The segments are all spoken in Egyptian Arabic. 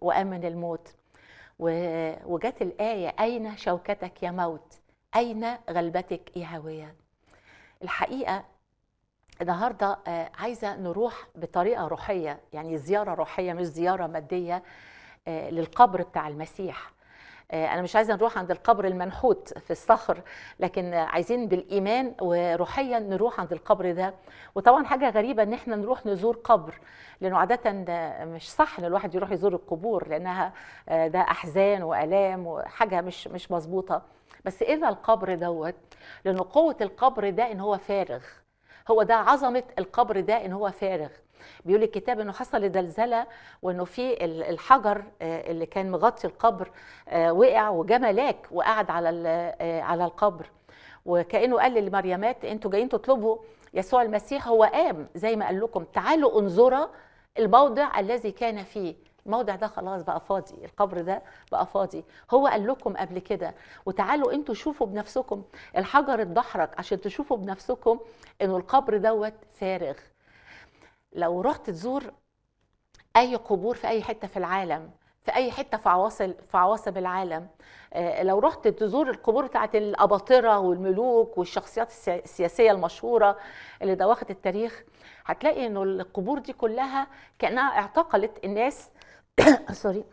وقام من الموت و- وجت الآية أين شوكتك يا موت أين غلبتك يا هاوية الحقيقة النهاردة آه، عايزة نروح بطريقة روحية يعني زيارة روحية مش زيارة مادية آه، للقبر بتاع المسيح آه، أنا مش عايزة نروح عند القبر المنحوت في الصخر لكن آه، عايزين بالإيمان وروحيا نروح عند القبر ده وطبعا حاجة غريبة إن احنا نروح نزور قبر لأنه عادة آه، مش صح إن الواحد يروح يزور القبور لأنها آه، ده أحزان وآلام وحاجة مش مش مظبوطة بس إلا القبر دوت لأنه قوة القبر ده إن هو فارغ هو ده عظمة القبر ده إن هو فارغ بيقول الكتاب انه حصل زلزله وانه في ال- الحجر آه، اللي كان مغطي القبر آه، وقع وجا ملاك وقعد على ال- آه، على القبر وكانه قال للمريمات انتوا جايين تطلبوا يسوع المسيح هو قام زي ما قال لكم تعالوا انظروا الموضع الذي كان فيه الموضع ده خلاص بقى فاضي القبر ده بقى فاضي هو قال لكم قبل كده وتعالوا انتوا شوفوا بنفسكم الحجر اتدحرج عشان تشوفوا بنفسكم انه القبر دوت فارغ لو رحت تزور اي قبور في اي حته في العالم في اي حته في عواصم في عواصم العالم آه، لو رحت تزور القبور بتاعت الاباطره والملوك والشخصيات السيا- السياسيه المشهوره اللي دوخت التاريخ هتلاقي انه القبور دي كلها كانها اعتقلت الناس سوري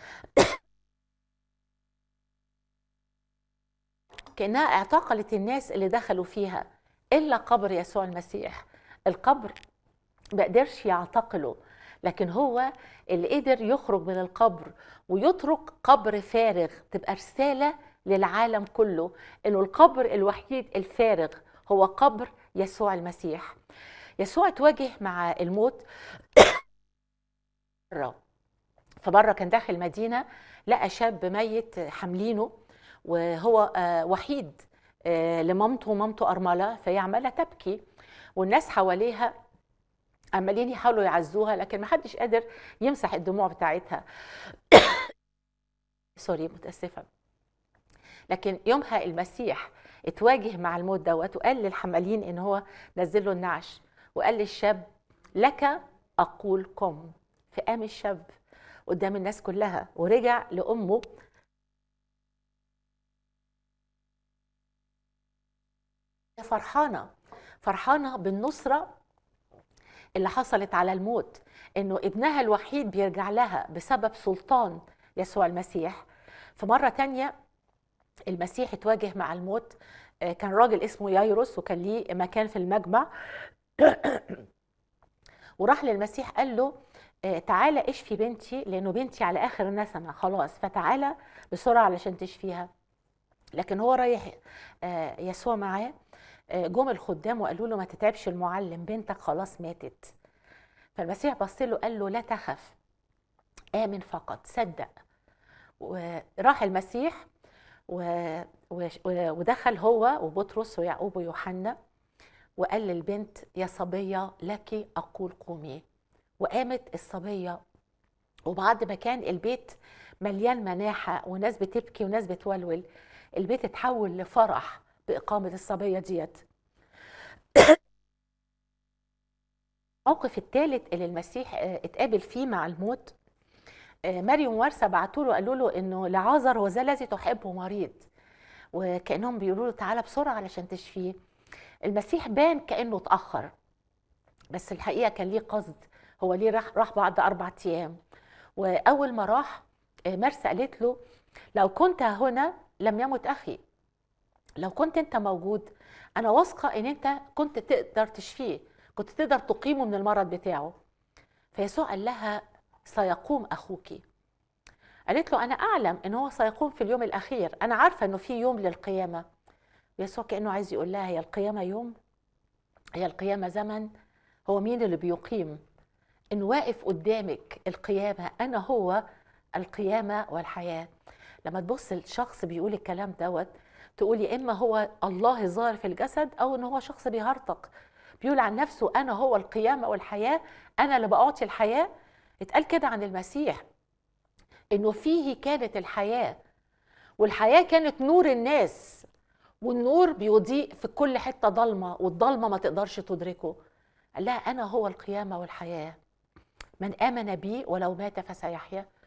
كانها اعتقلت الناس اللي دخلوا فيها الا قبر يسوع المسيح القبر ما قدرش يعتقله لكن هو اللي قدر يخرج من القبر ويترك قبر فارغ تبقى رسالة للعالم كله انه القبر الوحيد الفارغ هو قبر يسوع المسيح يسوع تواجه مع الموت مرة فمرة كان داخل مدينة لقى شاب ميت حاملينه وهو آه، وحيد آه، لمامته ومامته أرملة فهي عمالة تبكي والناس حواليها عمالين يحاولوا يعزوها لكن محدش قادر يمسح الدموع بتاعتها سوري متأسفة لكن يومها المسيح اتواجه مع الموت دوت وقال للحمالين ان هو نزل له النعش وقال للشاب لك اقول قم فقام الشاب قدام الناس كلها ورجع لامه فرحانه فرحانه بالنصره اللي حصلت على الموت انه ابنها الوحيد بيرجع لها بسبب سلطان يسوع المسيح في مرة تانية المسيح اتواجه مع الموت آه، كان راجل اسمه يايروس وكان ليه مكان في المجمع وراح للمسيح قال له آه، تعالى اشفي بنتي لانه بنتي على اخر نسمه خلاص فتعالى بسرعه علشان تشفيها لكن هو رايح آه، يسوع معاه آه، جم الخدام وقالوا له ما تتعبش المعلم بنتك خلاص ماتت فالمسيح بص له قال له لا تخف آمن فقط صدق وراح المسيح و... و... ودخل هو وبطرس ويعقوب ويوحنا وقال للبنت يا صبية لك أقول قومي وقامت الصبية وبعد ما كان البيت مليان مناحة وناس بتبكي وناس بتولول البيت اتحول لفرح بإقامة الصبية ديت الموقف الثالث اللي المسيح آه، اتقابل فيه مع الموت آه، مريم وارثة بعتوا له قالوا له انه لعازر هو ذا الذي تحبه مريض وكانهم بيقولوا له تعالى بسرعه علشان تشفيه المسيح بان كانه اتاخر بس الحقيقه كان ليه قصد هو ليه راح راح بعد اربع ايام واول ما راح آه، مرسى قالت له لو كنت هنا لم يمت اخي لو كنت انت موجود انا واثقه ان انت كنت تقدر تشفيه كنت تقدر تقيمه من المرض بتاعه فيسوع قال لها سيقوم اخوك قالت له انا اعلم ان هو سيقوم في اليوم الاخير انا عارفه انه في يوم للقيامه يسوع كانه عايز يقول لها هي القيامه يوم هي القيامه زمن هو مين اللي بيقيم ان واقف قدامك القيامه انا هو القيامه والحياه لما تبص لشخص بيقول الكلام دوت تقولي اما هو الله ظاهر في الجسد او ان هو شخص بيهرطق بيقول عن نفسه انا هو القيامه والحياه انا اللي بعطي الحياه اتقال كده عن المسيح انه فيه كانت الحياه والحياه كانت نور الناس والنور بيضيء في كل حته ضلمه والضلمه ما تقدرش تدركه قال لها انا هو القيامه والحياه من امن بي ولو مات فسيحيا